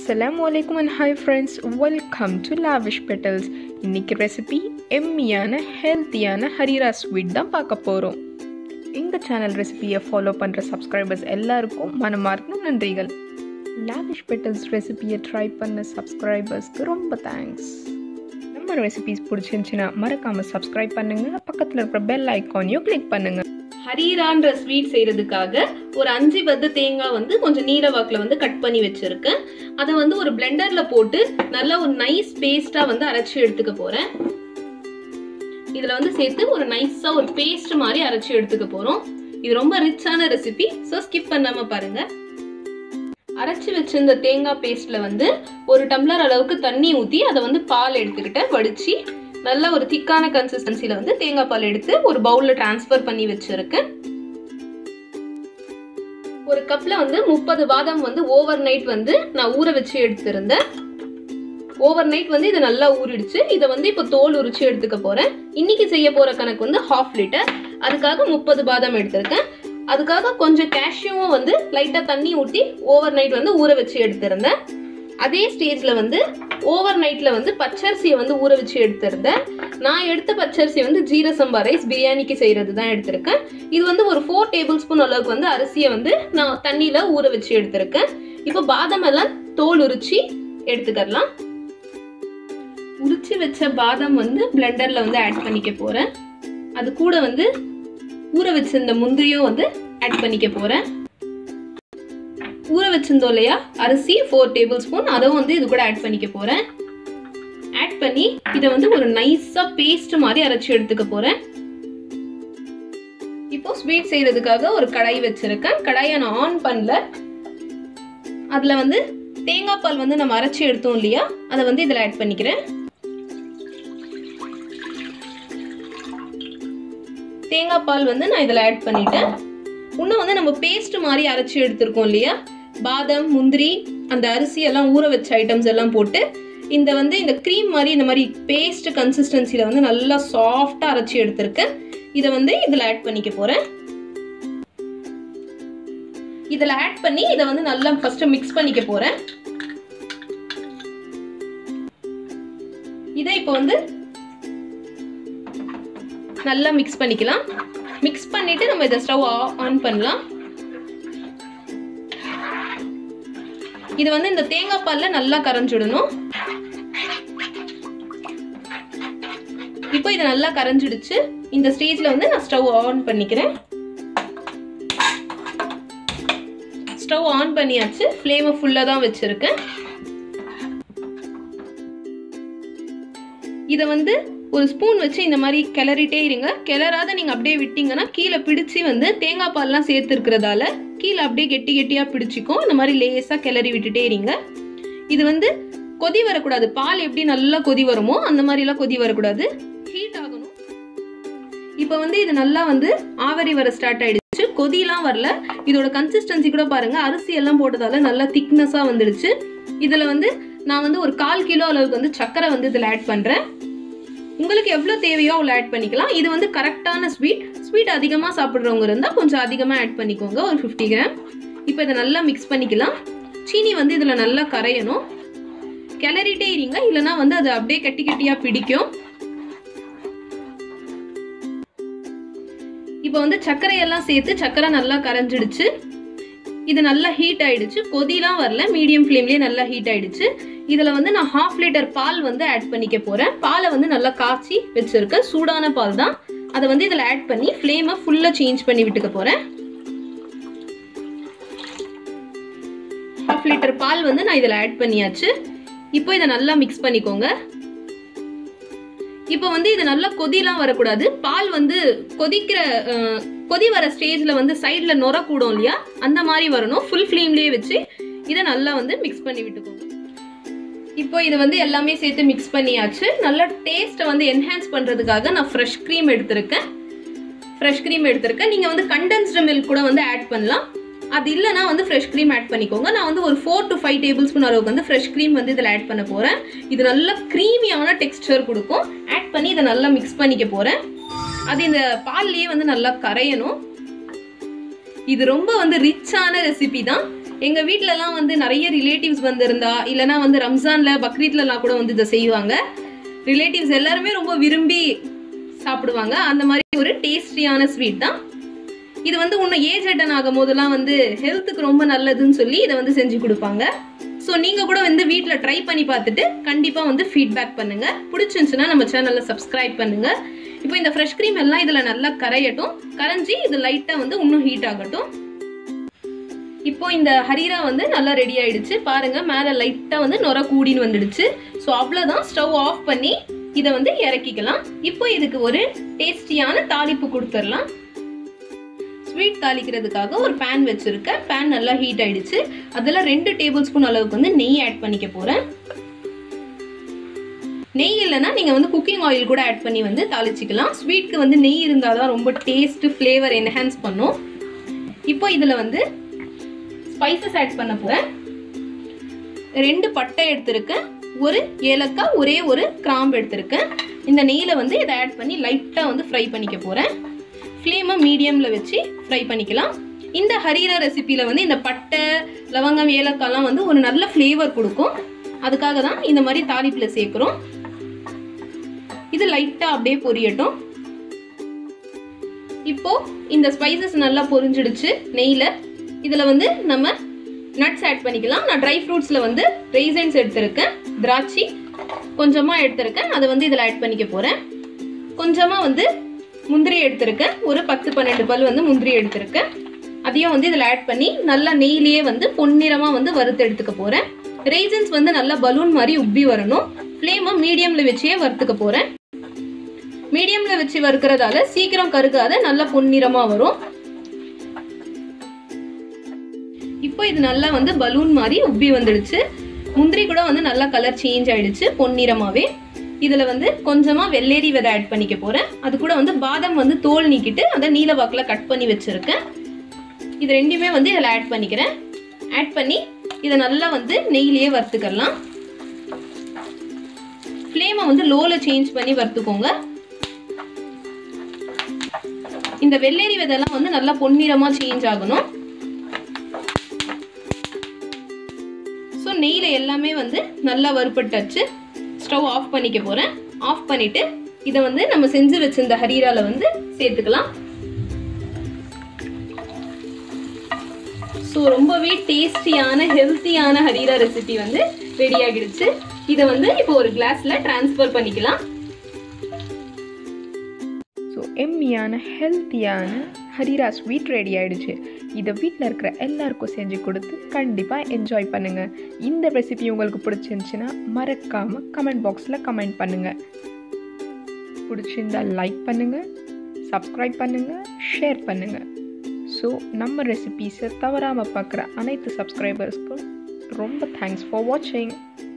அஸ்ஸலாமு அலைக்கும் and hi friends welcome to lavish petals இன்னைக்கு ரெசிபி எம்மியான ஹெல்த்தியான ஹரீரா ஸ்வீட் தான் பார்க்க போகிறோம் எங்கள் சேனல் ரெசிபியை ஃபாலோ பண்ணுற சப்ஸ்கிரைபர்ஸ் எல்லாருக்கும் மனமார்ந்த நன்றிகள் லாவிஷ் பெட்டல்ஸ் ரெசிபியை ட்ரை பண்ண சப்ஸ்கிரைபர்ஸ்க்கு ரொம்ப தேங்க்ஸ் நம்ம ரெசிபிஸ் பிடிச்சிருந்துச்சின்னா மறக்காமல் சப்ஸ்கிரைப் பண்ணுங்கள் பக்கத்தில் இருக்கிற பெல் ஐக்கானையும் கிளிக் பண்ணுங்கள் ஹரீரான்ற ஸ்வீட் செய்யறதுக்காக ஒரு அஞ்சு பத்து தேங்காய் வந்து கொஞ்சம் நீல வாக்குல வந்து கட் பண்ணி வச்சிருக்கேன் அதை வந்து ஒரு பிளெண்டர்ல போட்டு நல்லா ஒரு நைஸ் பேஸ்டா வந்து அரைச்சி எடுத்துக்க போறேன் இதுல வந்து சேர்த்து ஒரு நைஸா ஒரு பேஸ்ட் மாதிரி அரைச்சி எடுத்துக்க போறோம் இது ரொம்ப ரிச்சான ரெசிபி ஸோ ஸ்கிப் பண்ணாம பாருங்க அரைச்சி வச்சிருந்த தேங்காய் பேஸ்ட்ல வந்து ஒரு டம்ளர் அளவுக்கு தண்ணி ஊற்றி அதை வந்து பால் எடுத்துக்கிட்டேன் வடிச்சு நல்ல ஒரு திக்கான கன்சிஸ்டன்சில வந்து தேங்காய் பால் எடுத்து ஒரு பவுல்ல டிரான்ஸ்ஃபர் பண்ணி வச்சிருக்கேன் ஒரு கப்ல வந்து முப்பது பாதாம் வந்து ஓவர் நைட் வந்து நான் ஊற வச்சு எடுத்திருந்தேன் ஓவர் நைட் வந்து இது நல்லா ஊறிடுச்சு இதை வந்து இப்போ தோல் உரிச்சு எடுத்துக்க போறேன் இன்னைக்கு செய்ய போற கணக்கு வந்து ஹாஃப் லிட்டர் அதுக்காக முப்பது பாதாம் எடுத்திருக்கேன் அதுக்காக கொஞ்சம் கேஷ்யூவும் வந்து லைட்டா தண்ணி ஊற்றி ஓவர் நைட் வந்து ஊற வச்சு எடுத்திருந்தேன் அதே ஸ்டேஜ்ல வந்து ஓவர் நைட்ல வந்து பச்சரிசியை வந்து ஊற வச்சு எடுத்திருந்தேன் நான் எடுத்த பச்சரிசி வந்து ஜீர சம்பா ரைஸ் பிரியாணிக்கு செய்யறது தான் எடுத்திருக்கேன் இது வந்து ஒரு ஃபோர் டேபிள் ஸ்பூன் அளவுக்கு வந்து அரிசியை வந்து நான் தண்ணியில ஊற வச்சு எடுத்திருக்கேன் இப்போ பாதாம் எல்லாம் தோல் உரிச்சு எடுத்துக்கலாம் உரிச்சு வச்ச பாதாம் வந்து பிளெண்டர்ல வந்து ஆட் பண்ணிக்க போறேன் அது கூட வந்து ஊற வச்சிருந்த முந்திரியும் வந்து ஆட் பண்ணிக்க போறேன் ஊற வச்சிருந்தோம் இல்லையா அரிசி ஃபோர் டேபிள் ஸ்பூன் அதுவும் வந்து இது கூட ஆட் பண்ணிக்க போறேன் ஆட் பண்ணி இதை வந்து ஒரு நைஸா பேஸ்ட் மாதிரி அரைச்சி எடுத்துக்க போறேன் இப்போ ஸ்வீட் செய்யறதுக்காக ஒரு கடாய் வச்சிருக்கேன் கடாயை நான் ஆன் பண்ணல அதுல வந்து தேங்காய் பால் வந்து நம்ம அரைச்சி எடுத்தோம் இல்லையா அதை வந்து இதுல ஆட் பண்ணிக்கிறேன் தேங்காய் பால் வந்து நான் இதில் ஆட் பண்ணிட்டேன் இன்னும் வந்து நம்ம பேஸ்ட் மாதிரி அரைச்சி எடுத்திருக்கோம் இல்லையா பாதாம் முந்திரி அந்த அரிசி எல்லாம் ஊற வச்ச ஐட்டம்ஸ் எல்லாம் போட்டு இந்த வந்து இந்த க்ரீம் மாதிரி இந்த மாதிரி பேஸ்ட் கன்சிஸ்டன்சியில் வந்து நல்லா சாஃப்டாக அரைச்சி எடுத்திருக்கேன் இதை வந்து இதில் ஆட் பண்ணிக்க போகிறேன் இதில் ஆட் பண்ணி இதை வந்து நல்லா ஃபஸ்ட்டு மிக்ஸ் பண்ணிக்க போகிறேன் இதை இப்போ வந்து நல்லா மிக்ஸ் பண்ணிக்கலாம் மிக்ஸ் பண்ணிட்டு நம்ம இதை ஸ்டவ் ஆன் பண்ணலாம் இது வந்து இந்த தேங்காய் பால்ல நல்லா கரைஞ்சிடணும் இப்போ இது நல்லா கரைஞ்சிடுச்சு இந்த ஸ்டேஜ்ல வந்து நான் ஸ்டவ் ஆன் பண்ணிக்கிறேன் ஸ்டவ் ஆன் பண்ணியாச்சு ஃப்ளேமை ஃபுல்லாக தான் வச்சிருக்கேன் இதை வந்து ஒரு ஸ்பூன் வச்சு இந்த மாதிரி கிளறிட்டே இருங்க கிளறாத நீங்கள் அப்படியே விட்டீங்கன்னா கீழே பிடிச்சி வந்து தேங்காய் பால்லாம் சேர்த்துருக்கிறதால கீழே அப்படியே கெட்டி கெட்டியாக பிடிச்சிக்கும் இந்த மாதிரி லேஸாக கிளறி விட்டுட்டே இருங்க இது வந்து கொதி வரக்கூடாது பால் எப்படி நல்லா கொதி வருமோ அந்த மாதிரிலாம் கொதி வரக்கூடாது ஹீட் ஆகணும் இப்போ வந்து இது நல்லா வந்து ஆவரி வர ஸ்டார்ட் ஆயிடுச்சு கொதிலாம் வரல இதோட கன்சிஸ்டன்சி கூட பாருங்க அரிசி எல்லாம் போட்டதால நல்லா திக்னஸாக வந்துடுச்சு இதில் வந்து நான் வந்து ஒரு கால் கிலோ அளவுக்கு வந்து சர்க்கரை வந்து இதில் ஆட் பண்ணுறேன் உங்களுக்கு எவ்வளோ தேவையோ அவ்வளோ ஆட் பண்ணிக்கலாம் இது வந்து கரெக்டான ஸ்வீட் ஸ்வீட் அதிகமாக சாப்பிட்றவங்க இருந்தால் கொஞ்சம் அதிகமாக ஆட் பண்ணிக்கோங்க ஒரு ஃபிஃப்டி கிராம் இப்போ இதை நல்லா மிக்ஸ் பண்ணிக்கலாம் சீனி வந்து இதில் நல்லா கரையணும் கிளறிட்டே இருங்க இல்லைனா வந்து அது அப்படியே கட்டி கட்டியாக பிடிக்கும் இப்போ வந்து சர்க்கரையெல்லாம் சேர்த்து சர்க்கரை நல்லா கரைஞ்சிடுச்சு இது நல்லா ஹீட் ஆயிடுச்சு கொதிலாம் வரல மீடியம் ஃப்ளேம்லேயே நல்லா ஹீட் ஆயிடுச்சு இதில் வந்து நான் ஹாஃப் லிட்டர் பால் வந்து ஆட் பண்ணிக்க போகிறேன் பாலை வந்து நல்லா காய்ச்சி வச்சுருக்கேன் சூடான பால் தான் அதை வந்து இதில் ஆட் பண்ணி ஃப்ளேமை ஃபுல்லாக சேஞ்ச் பண்ணி விட்டுக்க போகிறேன் ஹாஃப் லிட்டர் பால் வந்து நான் இதில் ஆட் பண்ணியாச்சு இப்போ இதை நல்லா மிக்ஸ் பண்ணிக்கோங்க இப்போ வந்து இது நல்லா கொதிலாம் வரக்கூடாது பால் வந்து கொதிக்கிற கொதி வர ஸ்டேஜில் வந்து சைடில் நுர கூடும் இல்லையா அந்த மாதிரி வரணும் ஃபுல் ஃப்ளேம்லேயே வச்சு இதை நல்லா வந்து மிக்ஸ் பண்ணி விட்டுக்கோங்க இப்போ இது வந்து எல்லாமே சேர்த்து மிக்ஸ் பண்ணியாச்சு நல்லா டேஸ்ட்டை வந்து என்ஹான்ஸ் பண்ணுறதுக்காக நான் ஃப்ரெஷ் க்ரீம் எடுத்திருக்கேன் ஃப்ரெஷ் க்ரீம் எடுத்திருக்கேன் நீங்கள் வந்து கண்டென்ஸ்டு மில்க் கூட வந்து ஆட் பண்ணலாம் அது இல்லைனா வந்து ஃப்ரெஷ் க்ரீம் ஆட் பண்ணிக்கோங்க நான் வந்து ஒரு four to five tablespoon அளவுக்கு வந்து ஃப்ரெஷ் க்ரீம் வந்து இதில் ஆட் பண்ண போகிறேன் இது நல்ல க்ரீமியான டெக்ஸ்டர் கொடுக்கும் ஆட் பண்ணி இதை நல்லா மிக்ஸ் பண்ணிக்க போகிறேன் அது இந்த பால்லையே வந்து நல்லா கரையணும் இது ரொம்ப வந்து ரிச்சான ரெசிபி தான் எங்க வீட்லலாம் வந்து நிறைய ரிலேட்டிவ்ஸ் வந்திருந்தா இல்லனா வந்து ரம்ஜான்ல பக்ரீத்லலாம் கூட வந்து இதை செய்வாங்க ரிலேட்டிவ்ஸ் எல்லாருமே ரொம்ப விரும்பி சாப்பிடுவாங்க அந்த மாதிரி ஒரு டேஸ்டியான ஸ்வீட் தான் இது வந்து இன்னும் ஏஜ் அட்டன் ஆகும் போதெல்லாம் வந்து ஹெல்த்துக்கு ரொம்ப நல்லதுன்னு சொல்லி இதை வந்து செஞ்சு கொடுப்பாங்க ஸோ நீங்க கூட வந்து வீட்டில் ட்ரை பண்ணி பார்த்துட்டு கண்டிப்பா வந்து ஃபீட்பேக் பண்ணுங்க பிடிச்சிருந்துச்சுன்னா நம்ம சேனலை சப்ஸ்கிரைப் பண்ணுங்க இப்போ இந்த ஃப்ரெஷ் க்ரீம் எல்லாம் இதுல நல்லா கரையட்டும் கரைஞ்சி இது லைட்டா வந்து இன்னும் ஹீட் ஆகட்டும் இப்போ இந்த ஹரீரா வந்து நல்லா ரெடி ஆயிடுச்சு பாருங்க மேல லைட்டா வந்து நொர கூடின்னு வந்துடுச்சு ஸோ அவ்வளோதான் ஸ்டவ் ஆஃப் பண்ணி இதை வந்து இறக்கிக்கலாம் இப்போ இதுக்கு ஒரு டேஸ்டியான தாளிப்பு கொடுத்துடலாம் ஸ்வீட் தாளிக்கிறதுக்காக ஒரு பேன் வச்சிருக்கேன் பேன் நல்லா ஹீட் ஆயிடுச்சு அதில் ரெண்டு டேபிள் ஸ்பூன் அளவுக்கு வந்து நெய் ஆட் பண்ணிக்க போறேன் நெய் இல்லைன்னா நீங்கள் வந்து குக்கிங் ஆயில் கூட ஆட் பண்ணி வந்து தாளிச்சிக்கலாம் ஸ்வீட்க்கு வந்து நெய் இருந்தால் தான் ரொம்ப டேஸ்ட் ஃப்ளேவர் என்ஹான்ஸ் பண்ணும் இப்போ இதில் வந்து ஸ்பைசஸ் ஆட் பண்ண போகிறேன் ரெண்டு பட்டை எடுத்திருக்கேன் ஒரு ஏலக்காய் ஒரே ஒரு கிராம்பு எடுத்திருக்கேன் இந்த நெய்யில் வந்து இதை ஆட் பண்ணி லைட்டாக வந்து ஃப்ரை பண்ணிக்க போகிறேன் ஃப்ளேமை மீடியமில் வச்சு ஃப்ரை பண்ணிக்கலாம் இந்த ஹரீரா ரெசிப்பியில் வந்து இந்த பட்டை லவங்கம் ஏலக்காய்லாம் வந்து ஒரு நல்ல ஃப்ளேவர் கொடுக்கும் அதுக்காக தான் இந்த மாதிரி தாளிப்பில் சேர்க்குறோம் இது லைட்டாக அப்படியே பொரியட்டும் இப்போ இந்த ஸ்பைசஸ் நல்லா பொரிஞ்சிடுச்சு நெய்யில் இதில் வந்து நம்ம நட்ஸ் ஆட் பண்ணிக்கலாம் நான் ட்ரை ஃப்ரூட்ஸில் வந்து ரெய்சன்ஸ் எடுத்திருக்கேன் திராட்சை கொஞ்சமாக எடுத்திருக்கேன் அதை வந்து இதில் ஆட் பண்ணிக்க போகிறேன் கொஞ்சமாக வந்து முந்திரி எடுத்திருக்கேன் ஒரு பத்து பன்னெண்டு பல் வந்து முந்திரி எடுத்திருக்கேன் அதையும் வந்து இதில் ஆட் பண்ணி நல்லா நெய்லேயே வந்து பொன்னிறமாக வந்து வறுத்து எடுத்துக்க போகிறேன் ரெய்சன்ஸ் வந்து நல்லா பலூன் மாதிரி உப்பி வரணும் ஃப்ளேமை மீடியமில் வச்சே வறுத்துக்க போகிறேன் மீடியமில் வச்சு வறுக்கிறதால சீக்கிரம் கருகாத நல்லா பொன்னிறமாக வரும் இப்போ இது நல்லா வந்து பலூன் மாதிரி உப்பி வந்துடுச்சு முந்திரி கூட வந்து நல்லா கலர் சேஞ்ச் ஆயிடுச்சு பொன்னிறமாவே இதுல வந்து கொஞ்சமா வெள்ளேரி விதை ஆட் பண்ணிக்க போறேன் அது கூட வந்து பாதாம் வந்து தோல் நீக்கிட்டு அதை நீல வாக்குல கட் பண்ணி வச்சிருக்கேன் இது ரெண்டுமே வந்து இதில் ஆட் பண்ணிக்கிறேன் ஆட் பண்ணி இதை நல்லா வந்து நெய்யிலேயே வறுத்துக்கலாம் ஃப்ளேமை வந்து லோல சேஞ்ச் பண்ணி வறுத்துக்கோங்க இந்த வெள்ளேரி விதெல்லாம் வந்து நல்லா பொன்னிறமா சேஞ்ச் ஆகணும் ஸோ நெய்யில் எல்லாமே வந்து நல்லா வறுப்பட்டாச்சு ஸ்டவ் ஆஃப் பண்ணிக்க போகிறேன் ஆஃப் பண்ணிவிட்டு இதை வந்து நம்ம செஞ்சு வச்சிருந்த ஹரீரால வந்து சேர்த்துக்கலாம் ஸோ ரொம்பவே டேஸ்டியான ஹெல்த்தியான ஹரீரா ரெசிபி வந்து ரெடி ஆகிடுச்சு இதை வந்து இப்போ ஒரு கிளாஸில் ட்ரான்ஸ்ஃபர் பண்ணிக்கலாம் ஸோ எம்மியான ஹெல்த்தியான ஹரிரா ஸ்வீட் ரெடி ஆயிடுச்சு இதை வீட்டில் இருக்கிற எல்லாருக்கும் செஞ்சு கொடுத்து கண்டிப்பாக என்ஜாய் பண்ணுங்கள் இந்த ரெசிபி உங்களுக்கு பிடிச்சிருந்துச்சுன்னா மறக்காமல் கமெண்ட் பாக்ஸில் கமெண்ட் பண்ணுங்கள் பிடிச்சிருந்தா லைக் பண்ணுங்கள் சப்ஸ்கிரைப் பண்ணுங்கள் ஷேர் பண்ணுங்கள் ஸோ நம்ம ரெசிபீஸை தவறாமல் பார்க்குற அனைத்து சப்ஸ்கிரைபர்ஸ்க்கும் ரொம்ப தேங்க்ஸ் ஃபார் வாட்சிங்